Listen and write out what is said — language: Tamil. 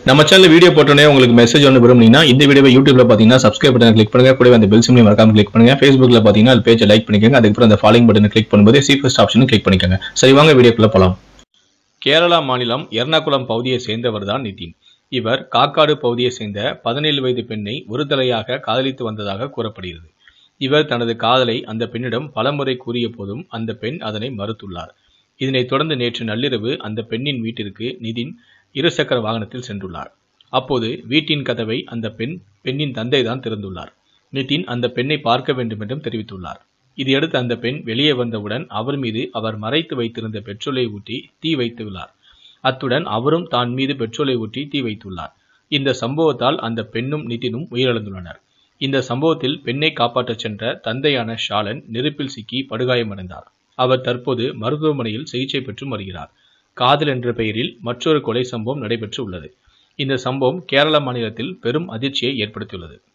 நம்ம சேனல் வீடியோ போட்டோன்னே உங்களுக்கு மெசேஜ் ஒன்று விரும்புனீங்கன்னா இந்த வீடியோவை யூடியூப்ல பார்த்தீங்கன்னா சப்ஸ்கிரைப் பட்டன் கிளிக் பண்ணுங்க கூடவே அந்த பெல் சிம்லையும் மறக்காம கிளிக் பண்ணுங்க ஃபேஸ்புக்ல பார்த்தீங்கன்னா அது பேஜை லைக் பண்ணிக்கோங்க அதுக்கப்புறம் அந்த ஃபாலோயிங் பட்டனை கிளிக் பண்ணும்போது சி ஃபர்ஸ்ட் ஆப்ஷனும் கிளிக் பண்ணிக்கோங்க சரி வாங்க வீடியோக்குள்ள போலாம் கேரளா மாநிலம் எர்ணாகுளம் பகுதியை சேர்ந்தவர் தான் நிதின் இவர் காக்காடு பகுதியை சேர்ந்த பதினேழு வயது பெண்ணை ஒரு தலையாக காதலித்து வந்ததாக கூறப்படுகிறது இவர் தனது காதலை அந்த பெண்ணிடம் பலமுறை கூறிய போதும் அந்த பெண் அதனை மறுத்துள்ளார் இதனைத் தொடர்ந்து நேற்று நள்ளிரவு அந்த பெண்ணின் வீட்டிற்கு நிதின் இருசக்கர வாகனத்தில் சென்றுள்ளார் அப்போது வீட்டின் கதவை அந்த பெண் பெண்ணின் தந்தை தான் திறந்துள்ளார் நிதின் அந்த பெண்ணை பார்க்க வேண்டும் என்றும் தெரிவித்துள்ளார் இதையடுத்து அந்த பெண் வெளியே வந்தவுடன் அவர் மீது அவர் மறைத்து வைத்திருந்த பெட்ரோலை ஊற்றி தீ வைத்துள்ளார் அத்துடன் அவரும் தான் மீது பெட்ரோலை ஊற்றி தீ வைத்துள்ளார் இந்த சம்பவத்தால் அந்த பெண்ணும் நிதினும் உயிரிழந்துள்ளனர் இந்த சம்பவத்தில் பெண்ணை காப்பாற்றச் சென்ற தந்தையான ஷாலன் நெருப்பில் சிக்கி படுகாயமடைந்தார் அவர் தற்போது மருத்துவமனையில் சிகிச்சை பெற்று வருகிறார் காதல் என்ற பெயரில் மற்றொரு கொலை சம்பவம் நடைபெற்று உள்ளது இந்த சம்பவம் கேரள மாநிலத்தில் பெரும் அதிர்ச்சியை ஏற்படுத்தியுள்ளது